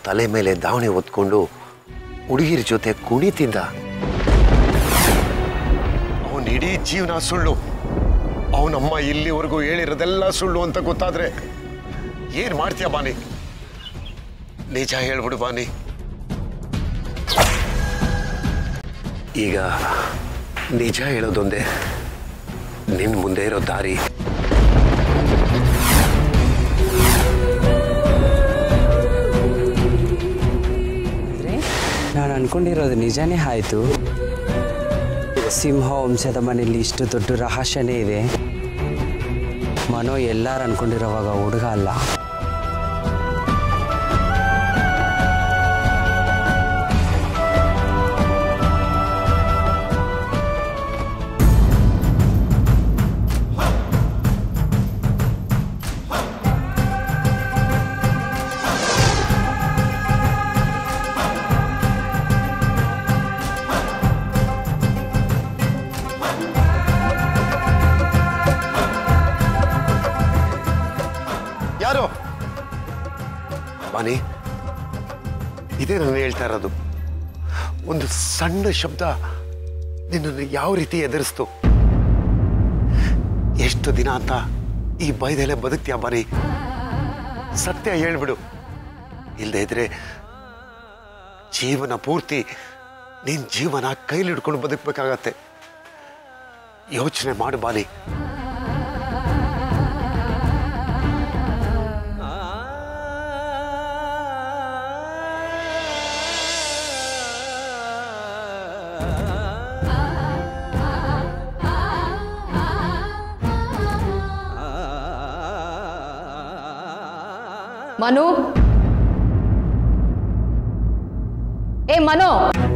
ತಲೆ ಮೇಲೆ ದಾವಣಿ ಹೊತ್ಕೊಂಡು ಹುಡುಗಿರ ಜೊತೆ ಕುಣಿತಿದ್ದ ಅವನ ಇಡೀ ಜೀವನ ಸುಳ್ಳು ಅವನಮ್ಮ ಇಲ್ಲಿವರೆಗೂ ಹೇಳಿರೋದೆಲ್ಲ ಸುಳ್ಳು ಅಂತ ಗೊತ್ತಾದ್ರೆ ಏನ್ ಮಾಡ್ತೀಯ ಬಾನಿ ನಿಜ ಹೇಳ್ಬಿಡು ಬಾನಿ ಈಗ ನಿಜ ಹೇಳೋದೊಂದೇ ನಿನ್ ಮುಂದೆ ಇರೋ ದಾರಿ ನಾನು ಅನ್ಕೊಂಡಿರೋದು ನಿಜಾನೇ ಆಯಿತು ಸಿಂಹ ವಂಶದ ಮನೆಯಲ್ಲಿ ಇಷ್ಟು ದೊಡ್ಡ ರಹಸ್ಯನೇ ಇದೆ ಮನೋ ಎಲ್ಲಾರು ಅನ್ಕೊಂಡಿರೋವಾಗ ಹುಡುಗ ಅಲ್ಲ ಯಾರು ಬಾನಿ ಇದೇ ನಾನು ಹೇಳ್ತಾ ಇರೋದು ಒಂದು ಸಣ್ಣ ಶಬ್ದ ನಿನ್ನನ್ನು ಯಾವ ರೀತಿ ಎದುರಿಸ್ತು ಎಷ್ಟು ದಿನ ಅಂತ ಈ ಭಯದಲ್ಲೇ ಬದುಕ್ತೀಯ ಬಾನಿ ಸತ್ಯ ಹೇಳ್ಬಿಡು ಇಲ್ಲದೆ ಇದ್ರೆ ಜೀವನ ಪೂರ್ತಿ ನಿನ್ ಜೀವನ ಕೈಲಿ ಹಿಡ್ಕೊಂಡು ಬದುಕಬೇಕಾಗತ್ತೆ ಯೋಚನೆ ಮಾಡು ಬಾನಿ ಮನು ಏ ಮನು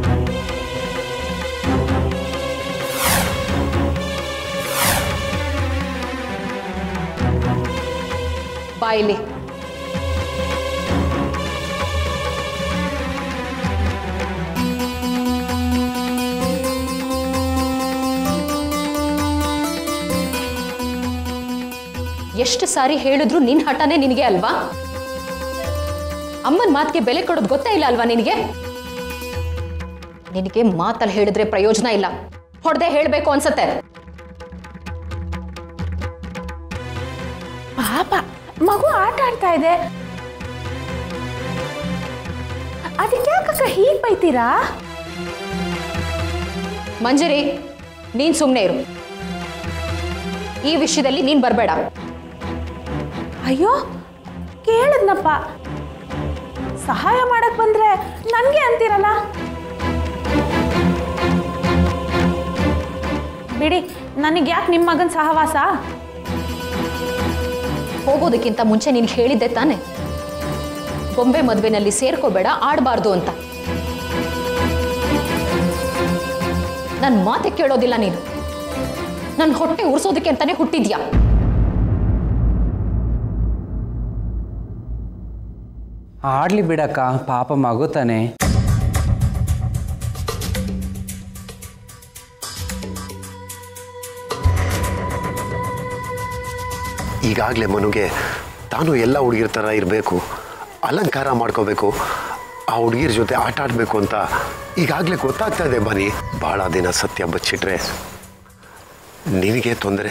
ಬಾಯಿಲಿ ಎಷ್ಟು ಸಾರಿ ಹೇಳಿದ್ರು ನಿನ್ ಹಠನೇ ನಿನಗೆ ಅಲ್ವಾ ಅಮ್ಮನ ಮಾತಿಗೆ ಬೆಲೆ ಕೊಡೋದು ಗೊತ್ತೇ ಇಲ್ಲ ಅಲ್ವಾ ನಿನಗೆ ನಿನಗೆ ಮಾತಲ್ಲಿ ಹೇಳಿದ್ರೆ ಪ್ರಯೋಜನ ಇಲ್ಲ ಹೊಡೆದೇ ಹೇಳಬೇಕು ಅನ್ಸತ್ತೆ ಪಾಪ ಮಗು ಆಟ ಆಡ್ತಾ ಇದೆ ಅದಕ್ಕೆ ಯಾಕಕ್ಕ ಹೀಗೆ ಬೈತೀರಾ ಮಂಜರಿ ನೀನ್ ಸುಮ್ಮನೆ ಇರು ಈ ವಿಷಯದಲ್ಲಿ ನೀನ್ ಬರಬೇಡ ಅಯ್ಯೋ ಕೇಳಿದ್ನಪ್ಪ ಸಹಾಯ ಮಾಡಕ್ ಬಂದ್ರೆ ನನಗೆ ಅಂತೀರಲ್ಲ ಬಿಡಿ ನನಗೆ ಯಾಕೆ ನಿಮ್ಮ ಮಗನ ಸಹವಾಸ ಹೋಗೋದಕ್ಕಿಂತ ಮುಂಚೆ ನೀನು ಹೇಳಿದ್ದೆ ತಾನೆ ಗೊಂಬೆ ಮದುವೆನಲ್ಲಿ ಸೇರ್ಕೋಬೇಡ ಆಡಬಾರ್ದು ಅಂತ ನನ್ನ ಮಾತೆ ಕೇಳೋದಿಲ್ಲ ನೀನು ನನ್ನ ಹೊಟ್ಟೆ ಉರ್ಸೋದಕ್ಕೆ ಅಂತಾನೆ ಹುಟ್ಟಿದ್ಯಾ ಆಡ್ಲಿ ಬಿಡಕ್ಕ ಪಾಪ ಮಗು ತಾನೆ ಈಗಾಗಲೇ ಮನುಗೆ ತಾನು ಎಲ್ಲ ಹುಡುಗಿರ ಥರ ಇರಬೇಕು ಅಲಂಕಾರ ಮಾಡ್ಕೋಬೇಕು ಆ ಹುಡುಗಿರ ಜೊತೆ ಆಟ ಆಡಬೇಕು ಅಂತ ಈಗಾಗಲೇ ಗೊತ್ತಾಗ್ತಾ ಇದೆ ಬನ್ನಿ ಭಾಳ ದಿನ ಸತ್ಯ ಬಚ್ಚಿಟ್ರೆ ನಿನಗೆ ತೊಂದರೆ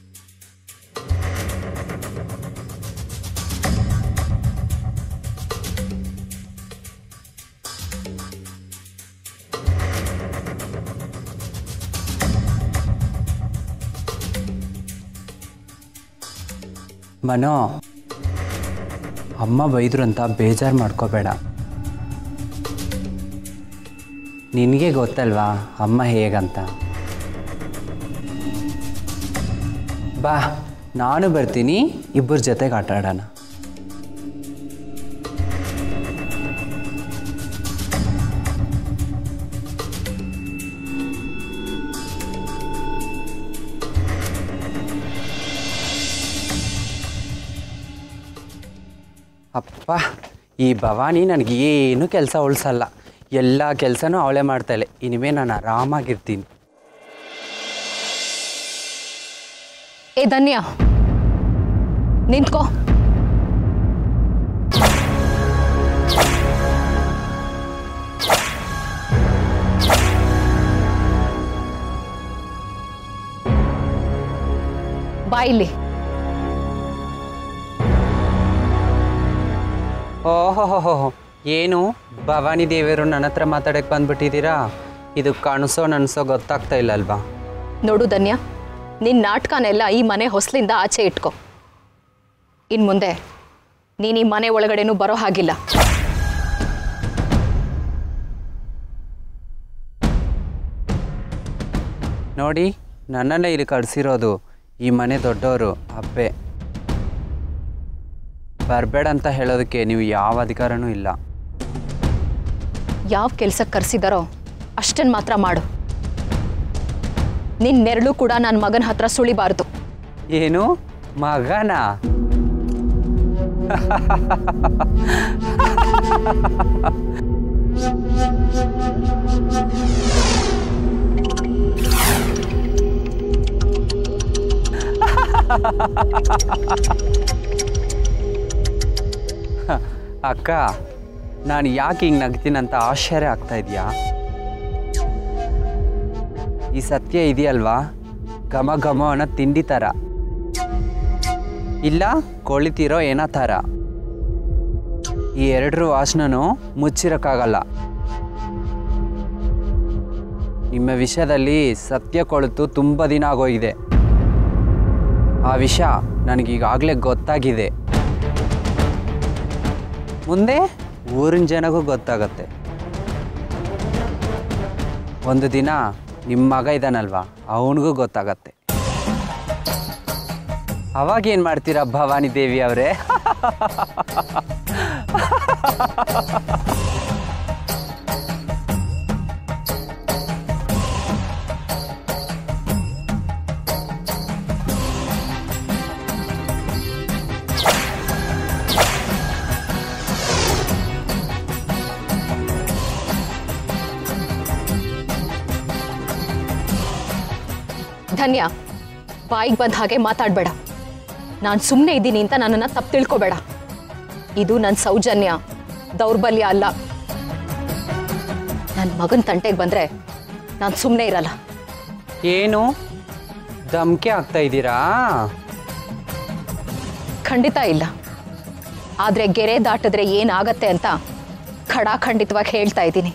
ಮನೋ ಅಮ್ಮ ಬೈದ್ರು ಅಂತ ಬೇಜಾರು ಮಾಡ್ಕೋಬೇಡ ನಿನಗೆ ಗೊತ್ತಲ್ವಾ ಅಮ್ಮ ಹೇಗಂತ ಬಾ ನಾನು ಬರ್ತೀನಿ ಇಬ್ಬರ ಜೊತೆಗೆ ಆಟ ಆಡೋಣ ಅಪ್ಪ ಈ ಭವಾನಿ ನನಗೆ ಏನು ಕೆಲಸ ಉಳಿಸಲ್ಲ ಎಲ್ಲ ಕೆಲಸನೂ ಅವಳೇ ಮಾಡ್ತಾಳೆ ಇನಿಮೇ ನಾನು ಆರಾಮಾಗಿರ್ತೀನಿ ಏ ಧನ್ಯ ನಿಂತ್ಕೋ ಇಲ್ಲಿ ಓಹೋ ಏನು ಭವಾನಿ ದೇವಿಯರು ನನ್ನ ಹತ್ರ ಮಾತಾಡಕ್ಕೆ ಬಂದ್ಬಿಟ್ಟಿದ್ದೀರಾ ಇದು ಕಾಣಿಸೋ ನನ್ಸೋ ಗೊತ್ತಾಗ್ತಾ ಇಲ್ಲ ಅಲ್ವಾ ನೋಡು ಧನ್ಯ ನಿನ್ನ ನಾಟಕನೆಲ್ಲ ಈ ಮನೆ ಹೊಸ್ಲಿಂದ ಆಚೆ ಇಟ್ಕೊ ಇನ್ನು ಮುಂದೆ ನೀನು ಈ ಮನೆ ಒಳಗಡೆನೂ ಬರೋ ಹಾಗಿಲ್ಲ ನೋಡಿ ನನ್ನನ್ನೇ ಇಲ್ಲಿ ಕಳಿಸಿರೋದು ಈ ಮನೆ ದೊಡ್ಡವರು ಅಪ್ಪೆ ಬರಬೇಡ ಅಂತ ಹೇಳೋದಕ್ಕೆ ನೀವು ಯಾವ ಅಧಿಕಾರನೂ ಇಲ್ಲ ಯಾವ ಕೆಲ್ಸಕ್ಕೆ ಕರೆಸಿದಾರೋ ಅಷ್ಟನ್ನು ಮಾತ್ರ ಮಾಡು ನಿನ್ನ ನೆರಳು ಕೂಡ ನನ್ನ ಮಗನ ಹತ್ರ ಸುಳಿಬಾರ್ದು ಏನು ಮಗನ ಅಕ್ಕ ನಾನು ಯಾಕೆ ಹಿಂಗೆ ನಗ್ತೀನಂತ ಆಶ್ಚರ್ಯ ಆಗ್ತಾ ಇದೆಯಾ ಈ ಸತ್ಯ ಇದೆಯಲ್ವಾ ಘಮ ಘಮ ಅನ್ನೋ ತಿಂಡಿ ಥರ ಇಲ್ಲ ಕೊಳಿತಿರೋ ಏನೋ ಥರ ಈ ಎರಡರ ವಾಸನೂ ಮುಚ್ಚಿರೋಕ್ಕಾಗಲ್ಲ ನಿಮ್ಮ ವಿಷಯದಲ್ಲಿ ಸತ್ಯ ಕೊಳಿತು ತುಂಬ ದಿನ ಆಗೋಗಿದೆ ಆ ವಿಷಯ ನನಗೀಗಾಗಲೇ ಗೊತ್ತಾಗಿದೆ ಮುಂದೆ ಊರಿನ ಜನಗೂ ಗೊತ್ತಾಗತ್ತೆ ಒಂದು ದಿನ ನಿಮ್ಮ ಮಗ ಇದ್ದಾನಲ್ವಾ ಅವನಿಗೂ ಗೊತ್ತಾಗತ್ತೆ ಅವಾಗ ಏನು ಮಾಡ್ತೀರಾ ಭವಾನಿ ದೇವಿ ಅವರೇ ಧನ್ಯ ಬಾಯಿಗೆ ಬಂದ ಹಾಗೆ ಮಾತಾಡಬೇಡ ನಾನು ಸುಮ್ಮನೆ ಇದ್ದೀನಿ ಅಂತ ನನ್ನನ್ನು ತಪ್ಪು ತಿಳ್ಕೊಬೇಡ ಇದು ನನ್ನ ಸೌಜನ್ಯ ದೌರ್ಬಲ್ಯ ಅಲ್ಲ ನನ್ನ ಮಗನ ತಂಟೆಗೆ ಬಂದರೆ ನಾನು ಸುಮ್ಮನೆ ಇರಲ್ಲ ಏನು ಧಮ್ಕೆ ಆಗ್ತಾ ಇದ್ದೀರಾ ಖಂಡಿತ ಇಲ್ಲ ಆದರೆ ಗೆರೆ ದಾಟಿದ್ರೆ ಏನಾಗತ್ತೆ ಅಂತ ಖಡಾಖಂಡಿತವಾಗಿ ಹೇಳ್ತಾ ಇದ್ದೀನಿ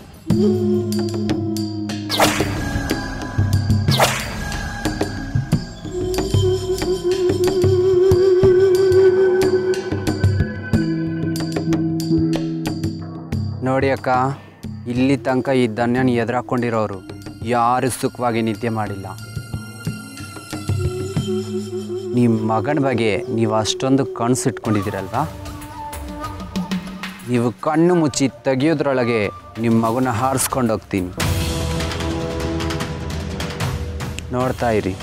ನೋಡಿ ಅಕ್ಕ ಇಲ್ಲಿ ತನಕ ಈ ಧನ್ಯನ ಎದುರಾಕೊಂಡಿರೋರು ಯಾರು ಸುಖವಾಗಿ ನಿದ್ದೆ ಮಾಡಿಲ್ಲ ನಿಮ್ಮ ಮಗನ ಬಗ್ಗೆ ನೀವು ಅಷ್ಟೊಂದು ಕನಸಿಟ್ಕೊಂಡಿದ್ದೀರಲ್ವಾ ನೀವು ಕಣ್ಣು ಮುಚ್ಚಿ ತೆಗಿಯೋದ್ರೊಳಗೆ ನಿಮ್ಮ ಮಗನ ಹಾರಿಸ್ಕೊಂಡು ಹೋಗ್ತೀನಿ ನೋಡ್ತಾ ಇರಿ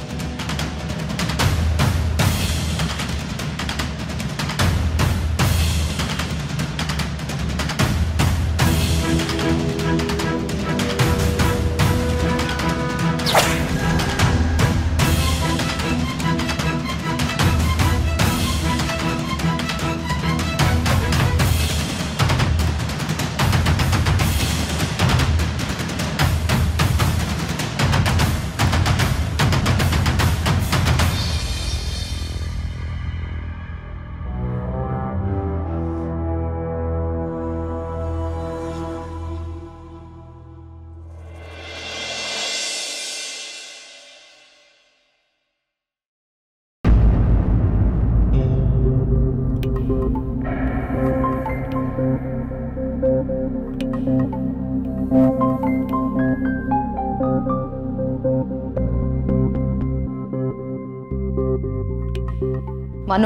ಮನು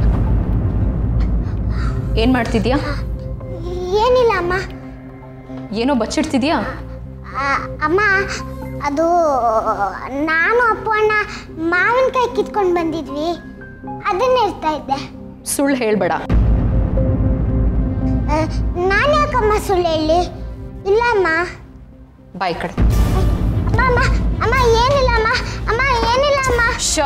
ಏನು ಮಾಡ್ತಿದ್ಯಾ ಏನಿಲ್ಲ ಅಮ್ಮ ಏನೋ ಬಚ್ಚಿಡ್ತಿದ್ಯಾ ಆ, ಅಮ್ಮ ಅದು ನಾನು ಅಪ್ಪು ಅಣ್ಣ ಮಾವಿನಕಾಯಿ ಕಿತ್ಕೊಂಡು ಬಂದಿದ್ವಿ ಅದನ್ನ ಇರ್ತಾ ಇದ್ದೆ ಸುಳ್ಳು ಹೇಳಬೇಡ ನಾನು ಯಾಕಮ್ಮ ಸುಳ್ಳು ಹೇಳಿ ಇಲ್ಲ ಅಮ್ಮ ಬಾಯ್ ಕಡೆ ಅಮ್ಮ ಅಮ್ಮ ಅಮ್ಮ ಏನಿಲ್ಲ ಅಮ್ಮ ಅಮ್ಮ ಏನಿಲ್ಲ ಅಮ್ಮ ಶ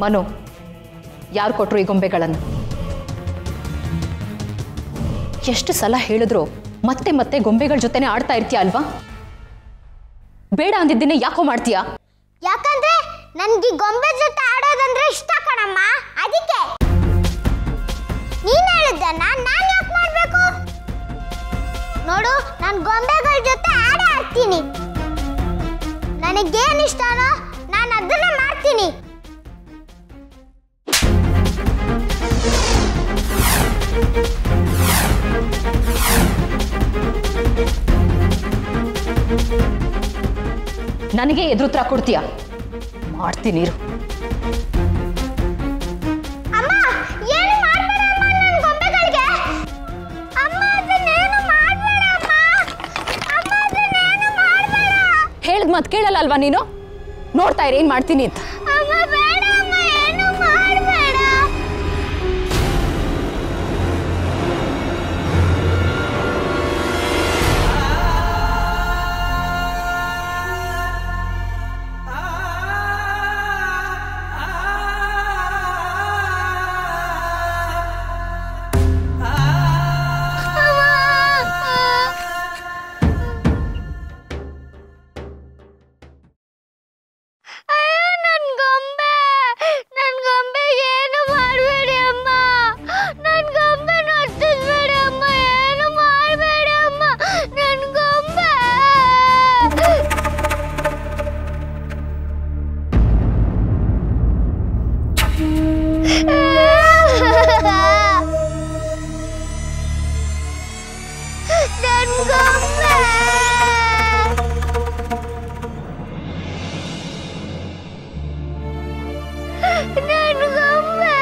ಮನು ಯಾರು ಕೊಟ್ರು ಈ ಗೊಂಬೆಗಳನ್ನು ಎಷ್ಟು ಸಲ ಹೇಳಿದ್ರು ಮತ್ತೆ ಮತ್ತೆ ಗೊಂಬೆಗಳ ಜೊತೆನೆ ಆಡ್ತಾ ಇರ್ತೀಯ ಅಲ್ವಾ ಬೇಡ ಅಂದಿದ್ದನ್ನೇ ಯಾಕೋ ಮಾಡ್ತೀಯಾ ಯಾಕಂದ್ರೆ ನನ್ಗೆ ಈ ಗೊಂಬೆ ಜೊತೆ ಆಡೋದಂದ್ರೆ ಇಷ್ಟ ಕಣಮ್ಮ ಅದಕ್ಕೆ ನೀನ್ ಹೇಳಿದ್ದನ್ನ ನಾನ್ ಯಾಕೆ ಮಾಡ್ಬೇಕು ನೋಡು ನಾನು ಗೊಂಬೆಗಳ ಜೊತೆ ಆಡ ಆಡ್ತೀನಿ ನನಗೇನ್ ಇಷ್ಟನೋ ನಾನು ಅದನ್ನ ಮಾಡ್ತೀನಿ ನನಗೆ ಎದುರುತ್ರ ಕೊಡ್ತೀಯ ಮಾಡ್ತೀನಿ ಇರು. ಅಮ್ಮ ಏನು ಮಾಡ್ಬೇಡ ಅಮ್ಮ ನನ್ ಗೊಂಬೆಗಳಿಗೆ ಅಮ್ಮ ಅದನ್ನೇನು ಮಾಡ್ಬೇಡ ಅಮ್ಮ ಅಮ್ಮ ಅದನ್ನೇನು ಮಾಡ್ಬೇಡ ಹೇಳ್ದ್ ಮಾತು ಕೇಳಲ್ಲ ಅಲ್ವಾ ನೀನು ನೋಡ್ತಾ ಇರಿ ಏನ್ ಮಾಡ್ತೀನಿ ಅಂತ ಅಮ್ಮ ಬೇಡ ಅಮ್ಮ ಏನು ಮಾಡಬೇಡ ಅಯ್ಯೋ ನನ್ ಗೊಂಬೆ ನನ್ ಗೊಂಬೆ ಏನು ಮಾಡಬೇಡಿ ಅಮ್ಮ ನನ್ ಗೊಂಬೆ ನೋಡ್ತಿದ್ಬೇಡಿ ಅಮ್ಮ ಏನು ಮಾಡಬೇಡಿ ಅಮ್ಮ ನನ್ ಗೊಂಬೆ ನನ್ ಗೊಂಬೆ ನನ್ ಗೊಂಬೆ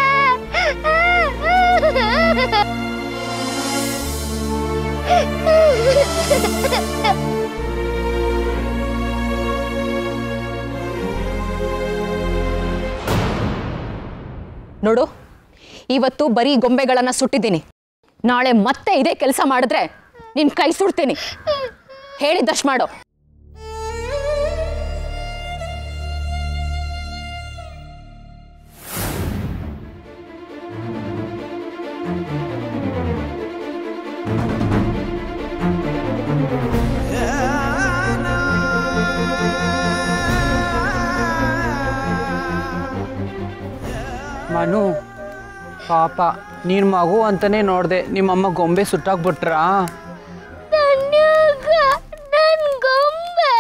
ನೋಡು ಇವತ್ತು ಬರೀ ಗೊಂಬೆಗಳನ್ನ ಸುಟ್ಟಿದ್ದೀನಿ ನಾಳೆ ಮತ್ತೆ ಇದೇ ಕೆಲಸ ಮಾಡಿದ್ರೆ ನಿನ್ ಕೈ ಸುಡ್ತೀನಿ ಹೇಳಿದ್ದಷ್ಟು ಮಾಡು ಮನು ಪಾಪ ನೀನು ಮಗು ಅಂತಾನೆ ನೋಡಿದೆ ನಿಮ್ಮಮ್ಮ ಗೊಂಬೆ ಸುಟ್ಟಾಕ್ಬಿಟ್ರಾ ನನಗ ನನ್ ಗೊಂಬೆ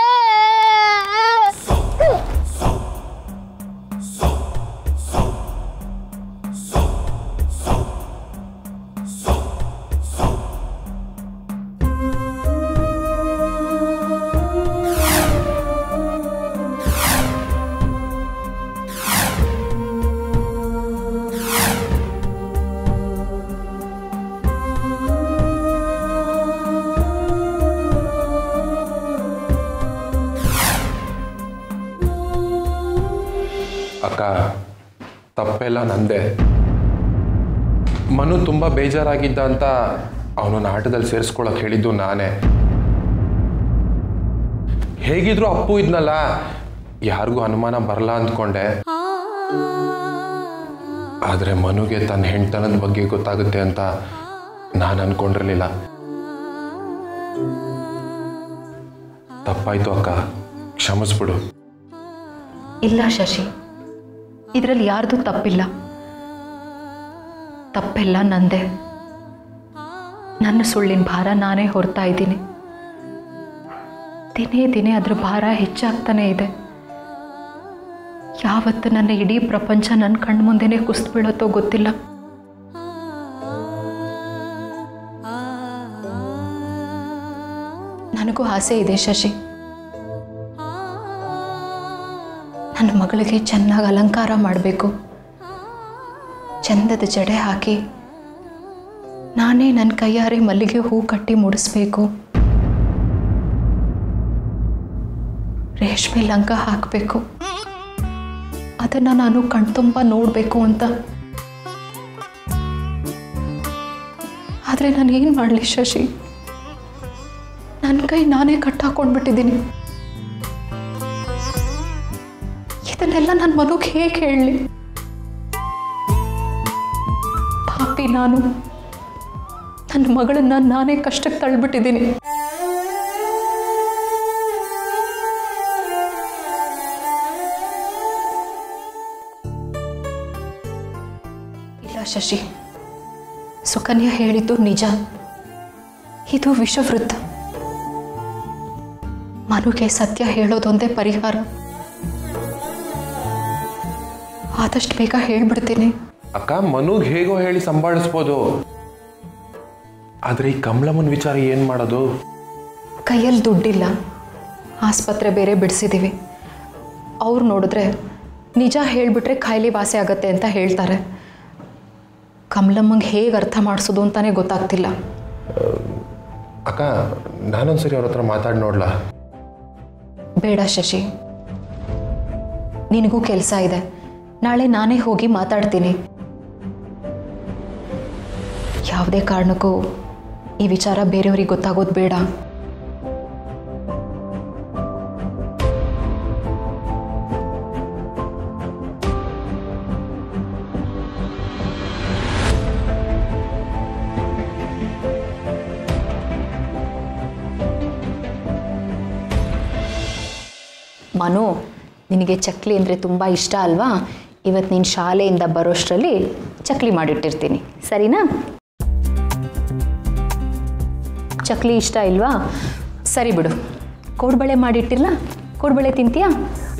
ಅಕ್ಕ ತಪ್ಪೆಲ್ಲ ನಂದೆ ಮನು ತುಂಬ ಬೇಜಾರಾಗಿದ್ದ ಅಂತ ಅವನನ್ನ ಆಟದಲ್ಲಿ ಸೇರಿಸ್ಕೊಳಕ್ ಹೇಳಿದ್ದು ನಾನೇ ಹೇಗಿದ್ರು ಅಪ್ಪು ಇದ್ನಲ್ಲ ಯಾರಿಗೂ ಅನುಮಾನ ಬರಲ್ಲ ಅಂದ್ಕೊಂಡೆ ಆದರೆ ಮನುಗೆ ತನ್ನ ಹೆಣ್ತನದ ಬಗ್ಗೆ ಗೊತ್ತಾಗುತ್ತೆ ಅಂತ ನಾನು ಅನ್ಕೊಂಡಿರ್ಲಿಲ್ಲ ತಪ್ಪಾಯ್ತು ಅಕ್ಕ ಕ್ಷಮಿಸ್ಬಿಡು ಇಲ್ಲ ಶಶಿ ಇದರಲ್ಲಿ ಯಾರ್ದು ತಪ್ಪಿಲ್ಲ ತಪ್ಪೆಲ್ಲ ನಂದೆ ನನ್ನ ಸುಳ್ಳಿನ ಭಾರ ನಾನೇ ಹೊರ್ತಾ ಇದ್ದೀನಿ ದಿನೇ ದಿನೇ ಅದ್ರ ಭಾರ ಹೆಚ್ಚಾಗ್ತಾನೆ ಇದೆ ಯಾವತ್ತು ನನ್ನ ಇಡೀ ಪ್ರಪಂಚ ನನ್ನ ಕಣ್ಣು ಮುಂದೆನೇ ಕುಸ್ದು ಬೀಳತ್ತೋ ಗೊತ್ತಿಲ್ಲ ನನಗೂ ಆಸೆ ಇದೆ ಶಶಿ ನನ್ನ ಮಗಳಿಗೆ ಚೆನ್ನಾಗಿ ಅಲಂಕಾರ ಮಾಡಬೇಕು ಚಂದದ ಜಡೆ ಹಾಕಿ ನಾನೇ ನನ್ನ ಕೈಯಾರೆ ಮಲ್ಲಿಗೆ ಹೂ ಕಟ್ಟಿ ಮುಡಿಸ್ಬೇಕು ರೇಷ್ಮೆ ಲಂಗ ಹಾಕಬೇಕು ಅದನ್ನು ನಾನು ಕಣ್ತುಂಬ ನೋಡಬೇಕು ಅಂತ ಆದರೆ ನಾನು ಏನು ಮಾಡಲಿ ಶಶಿ ನನ್ನ ಕೈ ನಾನೇ ಕಟ್ಟಾಕೊಂಡ್ಬಿಟ್ಟಿದ್ದೀನಿ ಇದನ್ನೆಲ್ಲ ನನ್ನ ಮನುಗೆ ಹೇಗೆ ಹೇಳಲಿ ಪಾಪಿ ನಾನು ನನ್ನ ಮಗಳನ್ನ ನಾನೇ ಕಷ್ಟಕ್ಕೆ ತಳ್ಳಿಬಿಟ್ಟಿದ್ದೀನಿ ಇಲ್ಲ ಶಶಿ ಸುಕನ್ಯಾ ಹೇಳಿದ್ದು ನಿಜ ಇದು ವಿಷವೃತ್ತ ಮನುಗೆ ಸತ್ಯ ಹೇಳೋದೊಂದೇ ಪರಿಹಾರ ಆದಷ್ಟು ಬೇಗ ಹೇಳ್ಬಿಡ್ತೀನಿ ಅಕ್ಕ ಮನುಗ್ ಹೇಗೋ ಹೇಳಿ ಸಂಭಾಳಿಸ್ಬೋದು ಆದ್ರೆ ಈ ಕಮಲಮ್ಮನ ವಿಚಾರ ಏನ್ ಮಾಡೋದು ಕೈಯಲ್ಲಿ ದುಡ್ಡಿಲ್ಲ ಆಸ್ಪತ್ರೆ ಬೇರೆ ಬಿಡಿಸಿದ್ದೀವಿ ಅವ್ರು ನೋಡಿದ್ರೆ ನಿಜ ಹೇಳಿಬಿಟ್ರೆ ಕಾಯಿಲೆ ವಾಸಿ ಆಗತ್ತೆ ಅಂತ ಹೇಳ್ತಾರೆ ಕಮಲಮ್ಮಂಗೆ ಹೇಗೆ ಅರ್ಥ ಮಾಡಿಸೋದು ಅಂತಾನೆ ಗೊತ್ತಾಗ್ತಿಲ್ಲ ಅಕ್ಕ ನಾನೊಂದ್ಸರಿ ಅವ್ರ ಹತ್ರ ಮಾತಾಡಿ ನೋಡ್ಲಾ ಬೇಡ ಶಶಿ ನಿನಗೂ ಕೆಲಸ ಇದೆ ನಾಳೆ ನಾನೇ ಹೋಗಿ ಮಾತಾಡ್ತೀನಿ ಯಾವುದೇ ಕಾರಣಕ್ಕೂ ಈ ವಿಚಾರ ಬೇರೆಯವ್ರಿಗೆ ಗೊತ್ತಾಗೋದು ಬೇಡ ಮನು ನಿನಗೆ ಚಕ್ಲಿ ಅಂದರೆ ತುಂಬ ಇಷ್ಟ ಅಲ್ವಾ ಇವತ್ತು ನೀನು ಶಾಲೆಯಿಂದ ಬರೋಷ್ಟರಲ್ಲಿ ಚಕ್ಲಿ ಮಾಡಿಟ್ಟಿರ್ತೀನಿ ಸರಿನಾ ಚಕ್ಲಿ ಇಷ್ಟ ಇಲ್ವಾ ಸರಿ ಬಿಡು ಕೋಡ್ಬಳೆ ಮಾಡಿಟ್ಟಿರಲ್ಲ ಕೋಡ್ಬಳೆ ತಿಂತೀಯಾ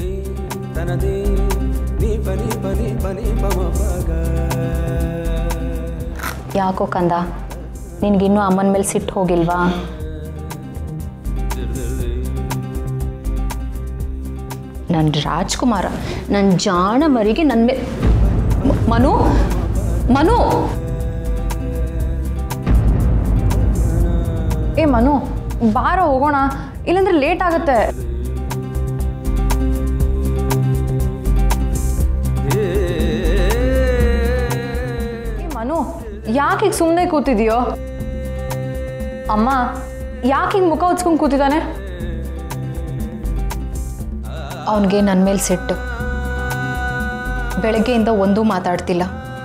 ಯಾಕೋ ಕಂದ ನಿನಗಿನ್ನೂ ಅಮ್ಮನ ಮೇಲೆ ಸಿಟ್ಟು ಹೋಗಿಲ್ವಾ ನನ್ನ ರಾಜ್ಕುಮಾರ ನನ್ನ ಜಾಣ ಮರಿಗೆ ನನ್ನ ಮೇಲೆ ಮನು ಮನು ಏ ಮನು ಬಾರ ಹೋಗೋಣ ಇಲ್ಲಾಂದ್ರೆ ಲೇಟ್ ಆಗತ್ತೆ ಏ ಮನು ಯಾಕೆ ಈಗ ಸುಮ್ಮನೆ ಕೂತಿದೀಯೋ ಅಮ್ಮ ಯಾಕೆ ಹಿಂಗೆ ಮುಖ ಹೊಚ್ಕೊಂಡು ಕೂತಿದ್ದಾನೆ ಅವನಿಗೆ ನನ್ನ ಮೇಲೆ ಸಿಟ್ಟು ಬೆಳಗ್ಗೆಯಿಂದ ಒಂದೂ ಮಾತಾಡ್ತಿಲ್ಲ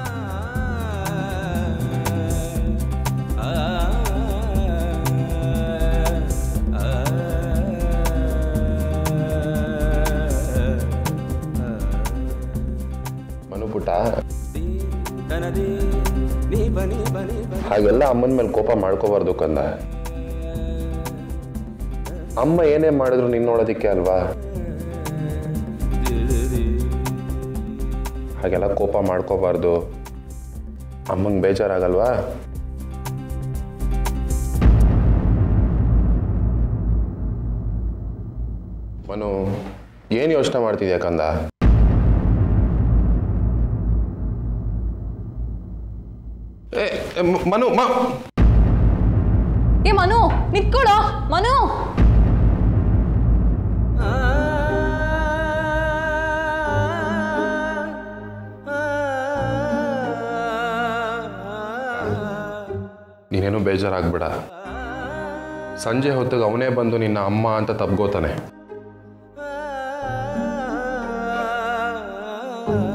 ಮನು ಪುಟ್ಟ ಹಾಗೆಲ್ಲ ಅಮ್ಮನ ಮೇಲೆ ಕೋಪ ಮಾಡ್ಕೋಬಾರ್ದು ಕಂದ ಅಮ್ಮ ಏನೇ ಮಾಡಿದ್ರು ನಿನ್ ನೋಡೋದಿಕ್ಕೆ ಅಲ್ವಾ ಹಾಗೆಲ್ಲ ಕೋಪ ಮಾಡ್ಕೋಬಾರ್ದು ಅಮ್ಮಂಗೆ ಬೇಜಾರಾಗಲ್ವಾ ಮನು ಏನು ಯೋಚನೆ ಮಾಡ್ತಿದ್ಯಾ ಕಂದ ಏ ಏ, ಮ- ಮನು ಮ ಏ ಮನು ನಿತ್ಕೊಳ್ಳೋ ಮನು ನೀನೇನು ಬೇಜಾರಾಗ್ಬೇಡ ಸಂಜೆ ಹೊತ್ತಿಗೆ ಅವನೇ ಬಂದು ನಿನ್ನ ಅಮ್ಮ ಅಂತ ತಪ್ಗೋತಾನೆ